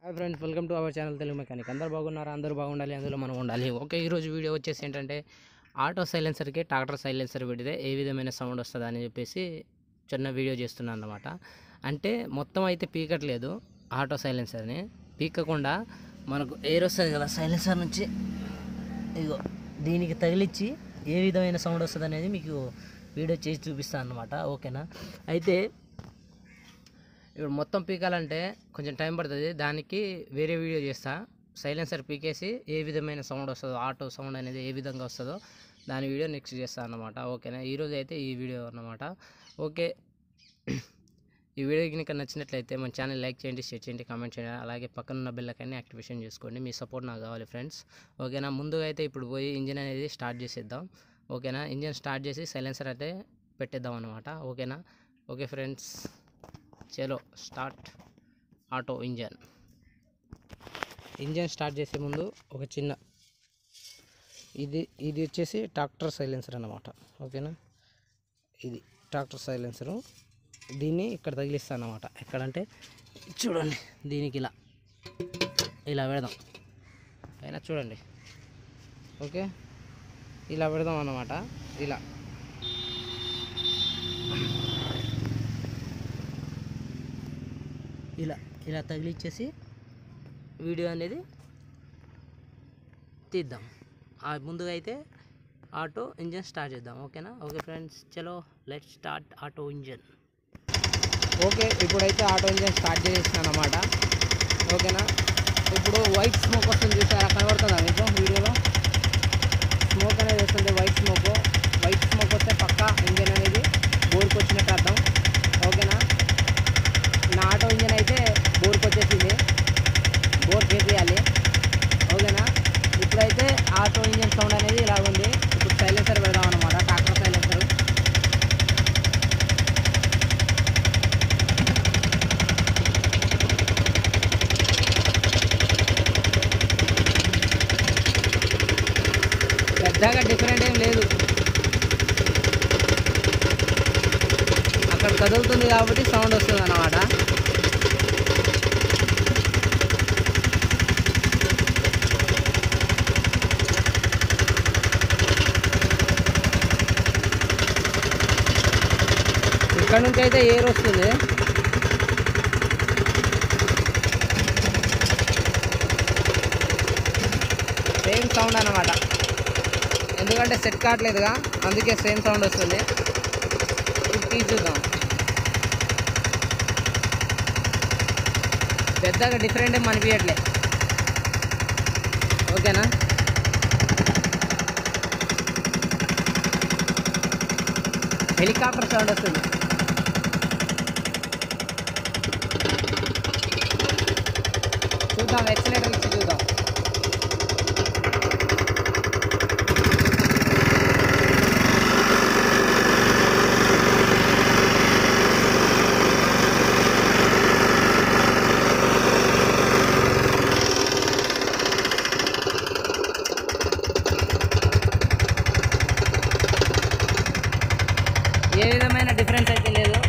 hi friends welcome to our channel Telugu mechanic అందరు బాగున్నారా అందరూ బాగుండాలి అందులో మనం ఉండాలి ఓకే ఈరోజు వీడియో వచ్చేసి ఏంటంటే ఆటో సైలెన్సర్కి ట్రాక్టర్ సైలెన్సర్ పెడితే ఏ విధమైన సౌండ్ వస్తుంది అని చెప్పేసి చిన్న వీడియో చేస్తున్నాను అనమాట అంటే మొత్తం అయితే పీకట్లేదు ఆటో సైలెన్సర్ని పీకకుండా మనకు ఎయిర్ వస్తుంది కదా సైలెన్సర్ నుంచి ఇగో దీనికి తగిలిచ్చి ఏ విధమైన సౌండ్ వస్తుంది అనేది మీకు వీడియో చేసి చూపిస్తాను అనమాట ఓకేనా అయితే ఇప్పుడు మొత్తం పీకాలంటే కొంచెం టైం పడుతుంది దానికి వేరే వీడియో చేస్తా సైలెన్సర్ పీకేసి ఏ విధమైన సౌండ్ వస్తుందో ఆటో సౌండ్ అనేది ఏ విధంగా వస్తుందో దాని వీడియో నెక్స్ట్ చేస్తాను అనమాట ఓకేనా ఈరోజు అయితే ఈ వీడియో అన్నమాట ఓకే ఈ వీడియో కనుక నచ్చినట్లయితే మన ఛానల్ లైక్ చేయండి షేర్ చేయండి కామెంట్ చేయండి అలాగే పక్కన ఉన్న బెల్లకైనా యాక్టివేషన్ చేసుకోండి మీ సపోర్ట్ నాకు కావాలి ఫ్రెండ్స్ ఓకేనా ముందుగా అయితే ఇప్పుడు పోయి ఇంజిన్ అనేది స్టార్ట్ చేసేద్దాం ఓకేనా ఇంజిన్ స్టార్ట్ చేసి సైలెన్సర్ అయితే పెట్టేద్దాం అనమాట ఓకేనా ఓకే ఫ్రెండ్స్ చలో start auto engine engine start చేసే ముందు ఒక చిన్న ఇది ఇది వచ్చేసి ట్రాక్టర్ సైలెన్సర్ అన్నమాట ఓకేనా ఇది ట్రాక్టర్ సైలెన్సరు దీన్ని ఇక్కడ తగిలిస్తాను అనమాట ఎక్కడంటే చూడండి దీనికి ఇలా ఇలా పెడదాం అయినా చూడండి ఓకే ఇలా పెడదాం అన్నమాట ఇలా ఇలా ఇలా తగిలిచ్చేసి వీడియో అనేది తీద్దాం ఆ ముందుగా అయితే ఆటో ఇంజన్ స్టార్ట్ చేద్దాం ఓకేనా ఓకే ఫ్రెండ్స్ చలో let start auto engine okay ఇప్పుడైతే ఆటో ఇంజన్ స్టార్ట్ చేసేసినాను అనమాట ఓకేనా ఇప్పుడు వైట్ స్మోక్ వస్తుంది చూసారా కనబడుతుందా మీకు వీడియోలో స్మోక్ అనేది వస్తుంది వైట్ స్మోక్ వైట్ స్మోక్ వస్తే పక్కా ఇంజన్ అనేది బోర్కి వచ్చినట్టు అర్థం ఓకేనా నా ఆటో ఇంజన్ అయితే బోర్కి వచ్చేసింది బోర్ చేసేయాలి ఓకేనా ఇప్పుడైతే ఆటో ఇంజన్ సౌండ్ అనేది ఇలా ఉంది ఇప్పుడు సైలెన్సర్ పెడదాం అనమాట ట్రాక్టర్ సైలెన్సర్ పెద్దగా డిఫరెంట్ ఏం లేదు అక్కడ కదులుతుంది కాబట్టి సౌండ్ వస్తుంది అన్నమాట ఇక్కడ నుంచి అయితే ఎయిర్ వస్తుంది సేమ్ సౌండ్ అన్నమాట ఎందుకంటే సెట్ కావట్లేదుగా అందుకే సేమ్ సౌండ్ వస్తుంది ఇప్పుడు తీసి చూద్దాం పెద్దగా డిఫరెంట్ ఏం అనిపించట్లే ఓకేనా హెలికాప్టర్ సౌండ్ వస్తుంది చూద్దాం ఎక్సలేటర్ ఇచ్చి చూద్దాం ఏ విధమైన డిఫరెన్స్ అయితే లేదు